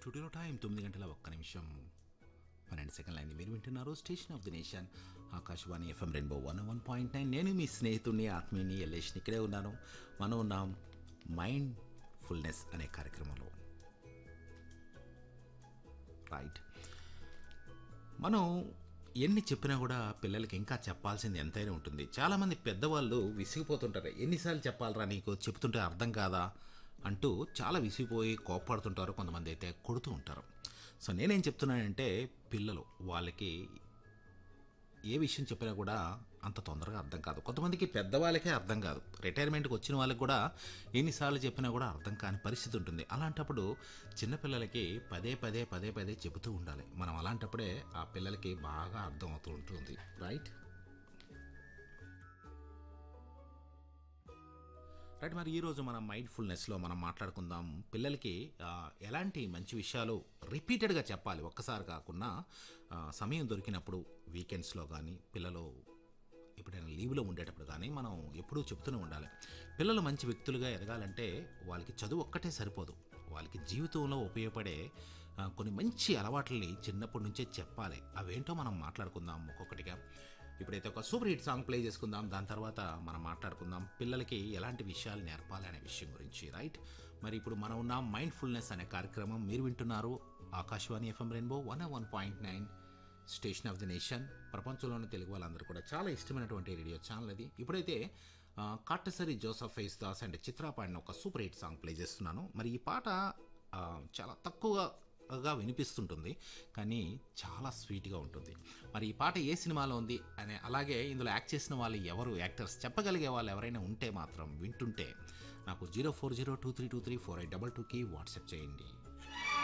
స్టూడియోలో టైం తొమ్మిది గంటల ఒక్క నిమిషం పన్నెండు సెకండ్లు అయింది మీరు వింటున్నారు station of the nation Akashvani FM rainbow one one point nine నేను మీ స్నేహితుడిని ఆత్మీయుని ఎల్లేష్ని ఇక్కడే ఉన్నాను మనం ఉన్నాం మైండ్ ఫుల్నెస్ అనే కార్యక్రమంలో రైట్ మనం ఎన్ని చెప్పినా కూడా పిల్లలకి ఇంకా చెప్పాల్సింది ఎంతైనా ఉంటుంది చాలామంది పెద్దవాళ్ళు విసిగిపోతుంటారు ఎన్నిసార్లు చెప్పాలరా నీకు చెప్తుంటే అర్థం కాదా అంటూ చాలా విసిగిపోయి కోప్పడుతుంటారు కొంతమంది అయితే కొడుతూ ఉంటారు సో నేనేం చెప్తున్నానంటే పిల్లలు వాళ్ళకి ఏ విషయం చెప్పినా కూడా అంత తొందరగా అర్థం కాదు కొంతమందికి పెద్దవాళ్ళకే అర్థం కాదు రిటైర్మెంట్కి వచ్చిన వాళ్ళకి కూడా ఎన్నిసార్లు చెప్పినా కూడా అర్థం కాని పరిస్థితి ఉంటుంది అలాంటప్పుడు చిన్నపిల్లలకి పదే పదే పదే పదే చెబుతూ ఉండాలి మనం అలాంటప్పుడే ఆ పిల్లలకి బాగా అర్థం అవుతూ ఉంటుంది రైట్ రైట్ మరి ఈరోజు మనం మైండ్ఫుల్నెస్లో మనం మాట్లాడుకుందాం పిల్లలకి ఆ, ఎలాంటి మంచి విషయాలు రిపీటెడ్గా చెప్పాలి ఒక్కసారి కాకుండా ఆ, సమయం దొరికినప్పుడు వీకెండ్స్లో కానీ పిల్లలు ఎప్పుడైనా లీవ్లో ఉండేటప్పుడు కానీ మనం ఎప్పుడూ చెప్తూనే ఉండాలి పిల్లలు మంచి వ్యక్తులుగా ఎదగాలంటే వాళ్ళకి చదువు ఒక్కటే సరిపోదు వాళ్ళకి జీవితంలో ఉపయోగపడే ఆ, కొన్ని మంచి అలవాట్లని చిన్నప్పటి నుంచే చెప్పాలి అవేంటో మనం మాట్లాడుకుందాం ఒక్కొక్కటిగా ఇప్పుడైతే ఒక సూపర్ హిట్ సాంగ్ ప్లే చేసుకుందాం దాని తర్వాత మనం మాట్లాడుకుందాం పిల్లలకి ఎలాంటి విషయాలు నేర్పాలి అనే విషయం గురించి రైట్ మరి ఇప్పుడు మనం ఉన్న మైండ్ఫుల్నెస్ అనే కార్యక్రమం మీరు వింటున్నారు Akashvani FM rainbow one one point nine station of the nation ప్రపంచంలోని తెలుగు వాళ్ళందరూ కూడా చాలా ఇష్టమైనటువంటి రేడియో ఛానల్ అది ఇప్పుడైతే ఆ, కాటసరి జోసఫ్ ఫేస్ దాస్ అండ్ చిత్ర పాడిన ఒక సూపర్ హిట్ సాంగ్ ప్లే చేస్తున్నాను మరి ఈ పాట ఆ, చాలా తక్కువగా వినిపిస్తుంటుంది కానీ చాలా స్వీట్గా ఉంటుంది మరి ఈ పాట ఏ సినిమాలో ఉంది అనే అలాగే ఇందులో యాక్ట్ చేసిన వాళ్ళు ఎవరు యాక్టర్స్ చెప్పగలిగే వాళ్ళు ఎవరైనా ఉంటే మాత్రం వింటుంటే నాకు zero four zero two three two three four eight double టూకి వాట్సాప్ చేయండి